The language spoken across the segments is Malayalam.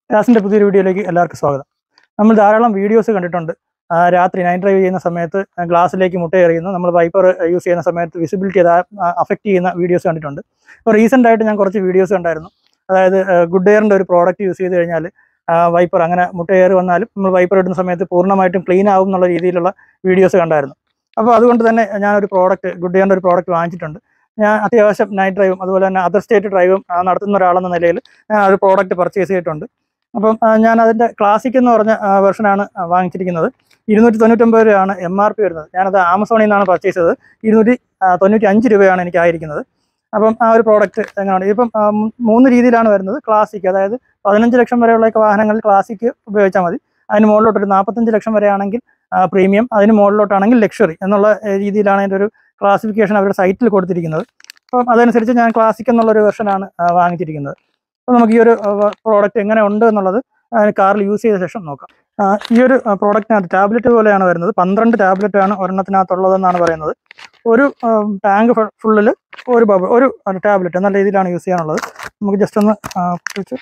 ഗ്ലാസിൻ്റെ പുതിയൊരു വീഡിയോയിലേക്ക് എല്ലാവർക്കും സ്വാഗതം നമ്മൾ ധാരാളം വീഡിയോസ് കണ്ടിട്ടുണ്ട് ആ, രാത്രി നൈറ്റ് ഡ്രൈവ് ചെയ്യുന്ന സമയത്ത് ഗ്ലാസ്സിലേക്ക് മുട്ട എറിയുന്നു നമ്മൾ വൈപ്പർ യൂസ് ചെയ്യുന്ന സമയത്ത് വിസിബിലിറ്റി അത് അഫക്റ്റ് ചെയ്യുന്ന വീഡിയോസ് കണ്ടിട്ടുണ്ട് ഇപ്പോൾ റീസെൻ്റ് ആയിട്ട് ഞാൻ കുറച്ച് വീഡിയോസ് കണ്ടായിരുന്നു അതായത് ഗുഡ് എയറിൻ്റെ ഒരു പ്രോഡക്റ്റ് യൂസ് ചെയ്ത് കഴിഞ്ഞാൽ വൈപ്പർ അങ്ങനെ മുട്ട എയർ വന്നാലും നമ്മൾ വൈപ്പർ ഇടുന്ന സമയത്ത് പൂർണ്ണമായിട്ടും ക്ലീൻ ആവും എന്നുള്ള രീതിയിലുള്ള വീഡിയോസ് കണ്ടായിരുന്നു അപ്പോൾ അതുകൊണ്ട് തന്നെ ഞാനൊരു പ്രോഡക്റ്റ് ഗുഡ് എയറിൻ്റെ ഒരു പ്രോഡക്റ്റ് വാങ്ങിച്ചിട്ടുണ്ട് ഞാൻ അത്യാവശ്യം നൈറ്റ് ഡ്രൈവും അതുപോലെ തന്നെ അതർ സ്റ്റേറ്റ് ഡ്രൈവും ആ, നടത്തുന്ന ഒരാളെന്ന നിലയിൽ ഞാൻ ആ ഒരു പ്രോഡക്റ്റ് പർച്ചേസ് ചെയ്തിട്ടുണ്ട് അപ്പം ആ, ഞാൻ അതിൻ്റെ ക്ലാസിക് എന്ന് പറഞ്ഞ വെർഷനാണ് വാങ്ങിച്ചിരിക്കുന്നത് ഇരുന്നൂറ്റി തൊണ്ണൂറ്റൊമ്പത് രൂപയാണ് എം ആർ പി വരുന്നത് ഞാനത് ആമസോണിൽ നിന്നാണ് പർച്ചേസ് ചെയ്തത് ഇരുന്നൂറ്റി ആ, തൊണ്ണൂറ്റി അഞ്ച് രൂപയാണ് എനിക്ക് ആയിരിക്കുന്നത് അപ്പം ആ ഒരു പ്രോഡക്റ്റ് എങ്ങനെയാണ് ഇപ്പം ആ, മൂ- മൂന്ന് രീതിയിലാണ് വരുന്നത് ക്ലാസിക് അതായത് പതിനഞ്ച് ലക്ഷം വരെയുള്ളൊക്കെ വാഹനങ്ങളിൽ ക്ലാസിക് ഉപയോഗിച്ചാൽ മതി അതിന് മുകളിലോട്ട് ഒരു നാൽപ്പത്തഞ്ച് ലക്ഷം വരെ ആണെങ്കിൽ പ്രീമിയം അതിന് മുകളിലോട്ടാണെങ്കിൽ ലക്ഷറി എന്നുള്ള ഏ, രീതിയിലാണ് അതിൻ്റെ ഒരു ക്ലാസിഫിക്കേഷൻ അവരുടെ സൈറ്റിൽ കൊടുത്തിരിക്കുന്നത് അപ്പം അതനുസരിച്ച് ഞാൻ ക്ലാസിക് എന്നുള്ളൊരു വെർഷനാണ് വാങ്ങിച്ചിരിക്കുന്നത് അപ്പോൾ നമുക്ക് ഈ ഒരു പ്രോഡക്റ്റ് എങ്ങനെ ഉണ്ട് എന്നുള്ളത് കാറിൽ യൂസ് ചെയ്ത ശേഷം നോക്കാം ആ, ഈ ഒരു പ്രോഡക്റ്റിനകത്ത് ടാബ്ലറ്റ് പോലെയാണ് വരുന്നത് പന്ത്രണ്ട് ടാബ്ലറ്റ് ആണ് ഒരെണ്ണത്തിനകത്തുള്ളതെന്നാണ് പറയുന്നത് ഒരു ടാങ്ക് ഫുള്ളിൽ ഒരു ബബിൾ ഒരു ടാബ്ലറ്റ് എന്ന രീതിയിലാണ് യൂസ് ചെയ്യാനുള്ളത് നമുക്ക് ജസ്റ്റ് ഒന്ന് ആ, പൊട്ടിച്ച്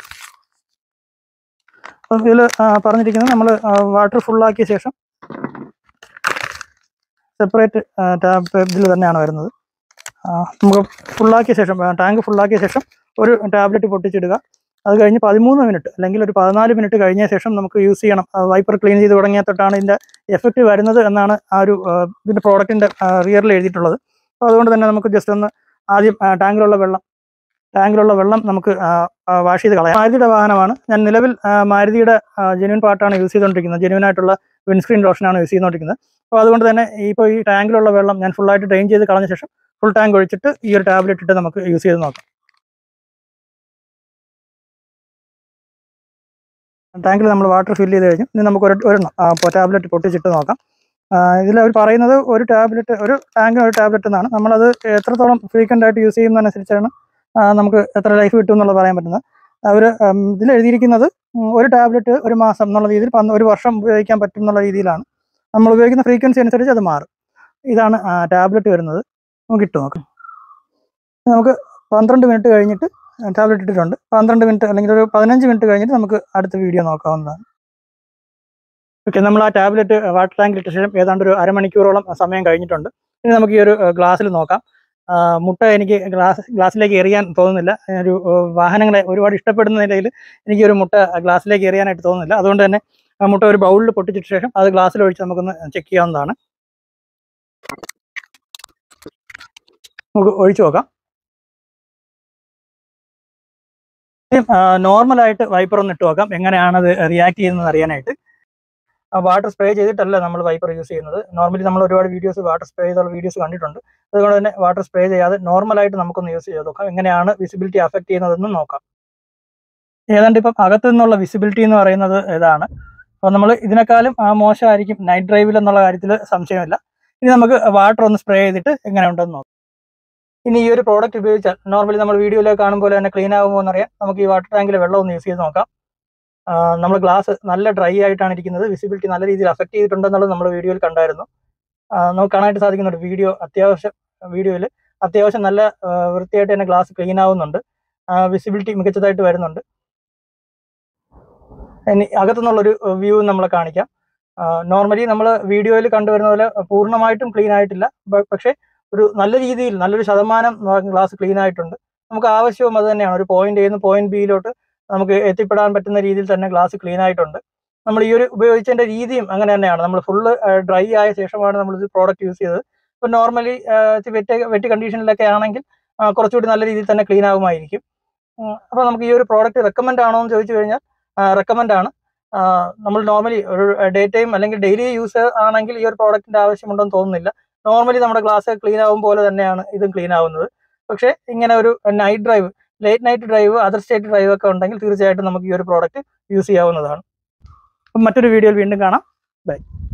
അപ്പം ഇതിൽ പറഞ്ഞിരിക്കുന്നത് നമ്മൾ വാട്ടർ ഫുള്ളാക്കിയ ശേഷം സെപ്പറേറ്റ് ടാബ് ഇതിൽ തന്നെയാണ് വരുന്നത് ആ, നമുക്ക് ഫുള്ളാക്കിയ ശേഷം ടാങ്ക് ഫുള്ളാക്കിയ ശേഷം ഒരു ടാബ്ലറ്റ് പൊട്ടിച്ചിടുക അത് കഴിഞ്ഞ് പതിമൂന്ന് മിനിറ്റ് അല്ലെങ്കിൽ ഒരു പതിനാല് മിനിറ്റ് കഴിഞ്ഞ ശേഷം നമുക്ക് യൂസ് ചെയ്യണം വൈപ്പർ ക്ലീൻ ചെയ്ത് തുടങ്ങിയ തൊട്ടാണ് ഇതിൻ്റെ എഫക്റ്റ് വരുന്നത് എന്നാണ് ആ ഒരു ആ, ഇതിൻ്റെ പ്രോഡക്റ്റിൻ്റെ റിയറിൽ എഴുതിയിട്ടുള്ളത് അപ്പോൾ അതുകൊണ്ട് തന്നെ നമുക്ക് ജസ്റ്റ് ഒന്ന് ആദ്യം ആ, ടാങ്കിലുള്ള വെള്ളം ടാങ്കിലുള്ള വെള്ളം നമുക്ക് വാഷ് ചെയ്ത് കളയാം മാരുതിയുടെ വാഹനമാണ് ഞാൻ നിലവിൽ ആ, മാരുതിയുടെ ജെന്യൂൻ പാർട്ടാണ് യൂസ് ചെയ്തുകൊണ്ടിരിക്കുന്നത് ജെന്യൂൻ ആയിട്ടുള്ള വിൻസ്ക്രീൻ ലോഷനാണ് യൂസ് ചെയ്തുകൊണ്ടിരിക്കുന്നത് അപ്പോൾ അതുകൊണ്ട് തന്നെ ഇപ്പോൾ ഈ ടാങ്കിലുള്ള വെള്ളം ഞാൻ ഫുള്ളായിട്ട് ഡ്രെയിൻ ചെയ്ത് കളഞ്ഞ ശേഷം ഫുൾ ടാങ്ക് ഒഴിച്ചിട്ട് ഈ ഒരു ടാബ്ലറ്റ് ഇട്ട് നമുക്ക് യൂസ് ചെയ്ത് നോക്കാം ടാങ്കിൽ നമ്മൾ വാട്ടർ ഫില്ല് ചെയ്ത് കഴിഞ്ഞു ഇനി നമുക്ക് ഒരു ഒരെണ്ണം ടാബ്ലറ്റ് പൊട്ടിച്ചിട്ട് നോക്കാം ഇതിൽ അവർ പറയുന്നത് ഒരു ടാബ്ലറ്റ് ഒരു ടാങ്കിന് ഒരു ടാബ്ലറ്റ് എന്നാണ് നമ്മളത് എത്രത്തോളം ഫ്രീക്വൻ്റ് ആയിട്ട് യൂസ് ചെയ്യുന്നതനുസരിച്ചാണ് ആ, നമുക്ക് എത്ര ലൈഫ് കിട്ടും എന്നുള്ളത് പറയാൻ പറ്റുന്നത് അവർ ഇതിൽ എഴുതിയിരിക്കുന്നത് ഉം, ഒരു ടാബ്ലറ്റ് ഒരു മാസം എന്നുള്ള രീതിയിൽ പന്ത് ഒരു വർഷം ഉപയോഗിക്കാൻ പറ്റും എന്നുള്ള രീതിയിലാണ് നമ്മൾ ഉപയോഗിക്കുന്ന ഫ്രീക്വൻസി അനുസരിച്ച് അത് മാറും ഇതാണ് ടാബ്ലറ്റ് വരുന്നത് നമുക്ക് ഇട്ട് നോക്കാം നമുക്ക് പന്ത്രണ്ട് മിനിറ്റ് കഴിഞ്ഞിട്ട് ടാബ്ലറ്റ് ഇട്ടിട്ടുണ്ട് പന്ത്രണ്ട് മിനിറ്റ് അല്ലെങ്കിൽ ഒരു പതിനഞ്ച് മിനിറ്റ് കഴിഞ്ഞിട്ട് നമുക്ക് അടുത്ത വീഡിയോ നോക്കാവുന്നതാണ് ഓക്കെ നമ്മൾ ആ ടാബ്ലറ്റ് വാട്ടർ ടാങ്കിൽ ഇട്ട ശേഷം ഏതാണ്ട് ഒരു അരമണിക്കൂറോളം സമയം കഴിഞ്ഞിട്ടുണ്ട് ഇനി നമുക്ക് ഈ ഒരു ഗ്ലാസ്സിൽ നോക്കാം ആ, മുട്ട എനിക്ക് ഗ്ലാസ് ഗ്ലാസ്സിലേക്ക് എറിയാൻ തോന്നുന്നില്ല ഒരു ആ, വാഹനങ്ങളെ ഒരുപാട് ഇഷ്ടപ്പെടുന്ന നിലയിൽ എനിക്ക് ഒരു മുട്ട ഗ്ലാസ്സിലേക്ക് എറിയാനായിട്ട് തോന്നുന്നില്ല അതുകൊണ്ട് തന്നെ ആ മുട്ട ഒരു ബൗളിൽ പൊട്ടിച്ചിട്ട ശേഷം അത് ഗ്ലാസ്സിൽ ഒഴിച്ച് നമുക്കൊന്ന് ചെക്ക് ചെയ്യാവുന്നതാണ് നമുക്ക് ഒഴിച്ചു നോക്കാം നോർമലായിട്ട് വൈപ്പർ ഒന്ന് ഇട്ട് നോക്കാം എങ്ങനെയാണ് അത് റിയാക്ട് ചെയ്യുന്നത് അറിയാനായിട്ട് വാട്ടർ സ്പ്രേ ചെയ്തിട്ടല്ല നമ്മൾ വൈപ്പർ യൂസ് ചെയ്യുന്നത് നോർമലി നമ്മൾ ഒരുപാട് വീഡിയോസ് വാട്ടർ സ്പ്രേ ചെയ്തുള്ള വീഡിയോസ് കണ്ടിട്ടുണ്ട് അതുകൊണ്ട് തന്നെ വാട്ടർ സ്പ്രേ ചെയ്യാതെ നോർമലായിട്ട് നമുക്കൊന്ന് യൂസ് ചെയ്ത് നോക്കാം എങ്ങനെയാണ് വിസിബിലിറ്റി അഫക്ട് ചെയ്യുന്നതെന്ന് നോക്കാം ഏതാണ്ട് ഇപ്പം അകത്തു നിന്നുള്ള വിസിബിലിറ്റി എന്ന് പറയുന്നത് ഇതാണ് അപ്പോൾ നമ്മൾ ഇതിനേക്കാളും ആ, മോശമായിരിക്കും നൈറ്റ് ഡ്രൈവിൽ എന്നുള്ള കാര്യത്തിൽ സംശയമില്ല ഇനി നമുക്ക് വാട്ടർ ഒന്ന് സ്പ്രേ ചെയ്തിട്ട് എങ്ങനെ ഉണ്ടെന്ന് നോക്കാം ഇനി ഈ ഒരു പ്രോഡക്റ്റ് ഉപയോഗിച്ചാൽ നോർമലി നമ്മൾ വീഡിയോയിലൊക്കെ കാണുമ്പോൾ തന്നെ ക്ലീൻ ആകുമോ എന്നറിയാൻ നമുക്ക് ഈ വാട്ടർ ടാങ്കിൽ വെള്ളം ഒന്ന് യൂസ് ചെയ്ത് നോക്കാം നമ്മൾ ഗ്ലാസ് നല്ല ഡ്രൈ ആയിട്ടാണ് ഇരിക്കുന്നത് വിസിബിലിറ്റി നല്ല രീതിയിൽ അഫക്ട് ചെയ്തിട്ടുണ്ടെന്നുള്ളത് നമ്മൾ വീഡിയോയിൽ കണ്ടായിരുന്നു ആ, നമുക്ക് കാണാനായിട്ട് സാധിക്കുന്നുണ്ട് വീഡിയോ അത്യാവശ്യം വീഡിയോയിൽ അത്യാവശ്യം നല്ല ആ, വൃത്തിയായിട്ട് തന്നെ ഗ്ലാസ് ക്ലീൻ ആവുന്നുണ്ട് വിസിബിലിറ്റി മികച്ചതായിട്ട് വരുന്നുണ്ട് ഇനി അകത്തുനിന്നുള്ളൊരു വ്യൂ നമ്മളെ കാണിക്കാം നോർമലി നമ്മൾ വീഡിയോയിൽ കണ്ടുവരുന്ന പോലെ പൂർണ്ണമായിട്ടും ക്ലീൻ ആയിട്ടില്ല ബ- പക്ഷേ ഒരു നല്ല രീതിയിൽ നല്ലൊരു ശതമാനം ഗ്ലാസ് ക്ലീൻ ആയിട്ടുണ്ട് നമുക്ക് ആവശ്യവും അത് തന്നെയാണ് ഒരു പോയിന്റ് എന്ന് പോയിന്റ് ബിയിലോട്ട് നമുക്ക് എത്തിപ്പെടാൻ പറ്റുന്ന രീതിയിൽ തന്നെ ഗ്ലാസ് ക്ലീൻ ആയിട്ടുണ്ട് നമ്മൾ ഈ ഒരു ഉപയോഗിച്ചതിന്റെ രീതിയും അങ്ങനെ തന്നെയാണ് നമ്മൾ ഫുള്ള് ഡ്രൈ ആയ ശേഷമാണ് നമ്മൾ ഇത് പ്രോഡക്റ്റ് യൂസ് ചെയ്തത് ഇപ്പം നോർമലി വെറ്റ് വെറ്റ് കണ്ടീഷനിലൊക്കെ ആണെങ്കിൽ ആ, കുറച്ചുകൂടി നല്ല രീതിയിൽ തന്നെ ക്ലീൻ ആകുമായിരിക്കും അപ്പോൾ നമുക്ക് ഈ ഒരു പ്രോഡക്റ്റ് റെക്കമെൻഡ് ആണോ എന്ന് ചോദിച്ചു കഴിഞ്ഞാൽ റെക്കമെൻഡ് ആണ് ആ, നമ്മൾ നോർമലി ഒരു ഡേ ടൈം അല്ലെങ്കിൽ ഡെയിലി യൂസ് ആണെങ്കിൽ ഈ ഒരു പ്രോഡക്റ്റിന്റെ ആവശ്യമുണ്ടെന്ന് തോന്നുന്നില്ല നോർമലി നമ്മുടെ ഗ്ലാസ് ക്ലീൻ ആവും പോലെ തന്നെയാണ് ഇതും ക്ലീൻ ആവുന്നത് പക്ഷേ ഇങ്ങനെ ഒരു night drive late night drive other state drive ഒക്കെ ഉണ്ടെങ്കിൽ തീർച്ചയായിട്ടും നമുക്ക് ഈ ഒരു പ്രോഡക്റ്റ് യൂസ് ചെയ്യാവുന്നതാണ് അപ്പം മറ്റൊരു വീഡിയോയിൽ വീണ്ടും കാണാം ബൈ